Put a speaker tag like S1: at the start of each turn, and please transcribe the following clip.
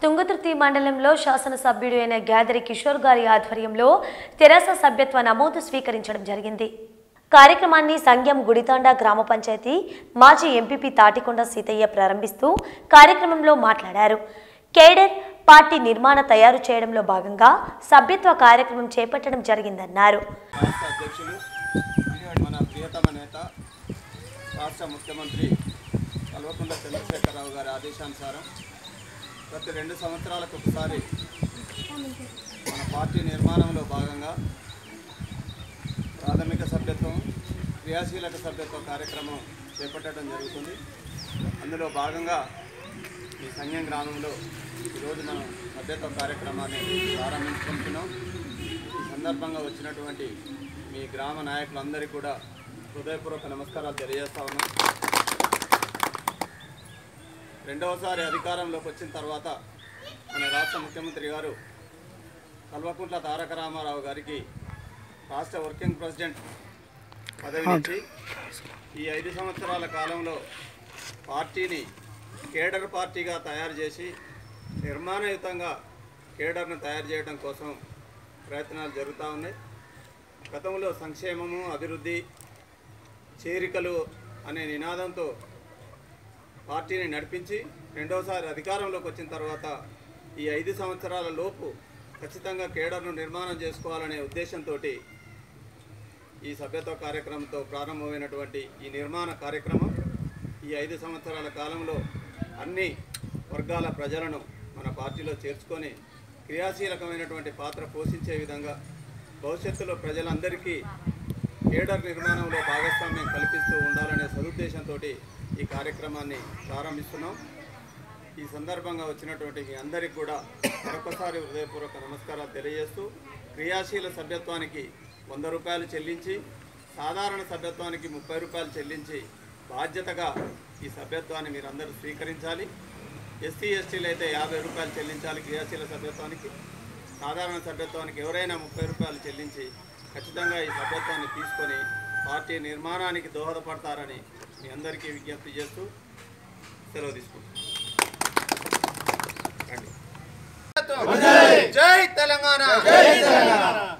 S1: తుంగతుర్తి మండలంలో శాసనసభ్యుడు అయిన గ్యాదరి కిషోర్ గారి ఆధ్వర్యంలో తెరాస సభ్యత్వ నమోదు స్వీకరించడం జరిగింది కార్యక్రమాన్ని సంఘం గుడితాండ గ్రామ పంచాయతీ మాజీ ఎంపీపీ తాటికొండ సీతయ్య ప్రారంభిస్తూ కార్యక్రమంలో మాట్లాడారు కేడర్ పార్టీ నిర్మాణ తయారు చేయడంలో భాగంగా సభ్యత్వ కార్యక్రమం చేపట్టడం జరిగిందన్నారు
S2: రాష్ట్ర అధ్యక్షులు మన ప్రియతమ నేత రాష్ట్ర ముఖ్యమంత్రి కల్వకుంట్ల చంద్రశేఖరరావు గారి ఆదేశానుసారం ప్రతి రెండు సంవత్సరాలకు ఒకసారి మన పార్టీ నిర్మాణంలో భాగంగా ప్రాథమిక సభ్యత్వం క్రియాశీలక సభ్యత్వ కార్యక్రమం చేపట్టడం జరుగుతుంది అందులో భాగంగా ఈ సంఘం గ్రామంలో ఈరోజు మనం సభ్యత్వ కార్యక్రమాన్ని ప్రారంభించుకుంటున్నాం ఈ సందర్భంగా వచ్చినటువంటి మీ గ్రామ నాయకులందరికీ కూడా హృదయపూర్వక నమస్కారాలు తెలియజేస్తా ఉన్నాం రెండవసారి అధికారంలోకి వచ్చిన తర్వాత మన రాష్ట్ర ముఖ్యమంత్రి గారు కల్వకుంట్ల తారక రామారావు గారికి రాష్ట్ర వర్కింగ్ ప్రెసిడెంట్ పదవినిచ్చి ఈ ఐదు సంవత్సరాల కాలంలో పార్టీని కేడర్ పార్టీగా తయారు చేసి నిర్మాణయుతంగా కేడర్ను తయారు చేయడం కోసం ప్రయత్నాలు జరుగుతూ ఉన్నాయి గతంలో సంక్షేమము అభివృద్ధి చేరికలు అనే నినాదంతో పార్టీని నడిపించి రెండవసారి అధికారంలోకి వచ్చిన తర్వాత ఈ ఐదు సంవత్సరాల లోపు ఖచ్చితంగా కేడర్ను నిర్మాణం చేసుకోవాలనే ఉద్దేశంతో ఈ సభ్యత్వ కార్యక్రమంతో ప్రారంభమైనటువంటి ఈ నిర్మాణ కార్యక్రమం ఈ ఐదు సంవత్సరాల కాలంలో అన్ని వర్గాల ప్రజలను మన పార్టీలో చేర్చుకొని క్రియాశీలకమైనటువంటి పాత్ర పోషించే విధంగా భవిష్యత్తులో ప్రజలందరికీ కేడర్ నిర్మాణంలో భాగస్వామ్యం కల్పిస్తూ ఉండాలనే సదుద్దేశంతో ఈ కార్యక్రమాన్ని ప్రారంభిస్తున్నాం ఈ సందర్భంగా వచ్చినటువంటి మీ అందరికీ కూడా మరొకసారి హృదయపూర్వక నమస్కారాలు తెలియజేస్తూ క్రియాశీల సభ్యత్వానికి వంద రూపాయలు చెల్లించి సాధారణ సభ్యత్వానికి ముప్పై రూపాయలు చెల్లించి బాధ్యతగా ఈ సభ్యత్వాన్ని మీరందరూ స్వీకరించాలి ఎస్సీ ఎస్టీలు అయితే యాభై రూపాయలు చెల్లించాలి క్రియాశీల సభ్యత్వానికి సాధారణ సభ్యత్వానికి ఎవరైనా ముప్పై రూపాయలు చెల్లించి ఖచ్చితంగా ఈ సభ్యత్వాన్ని తీసుకొని పార్టీ నిర్మాణానికి దోహదపడతారని మీ అందరికీ విజ్ఞప్తి చేస్తూ సెలవు తీసుకుంటాం రండి. జై తెలంగాణ జై తెలంగాణ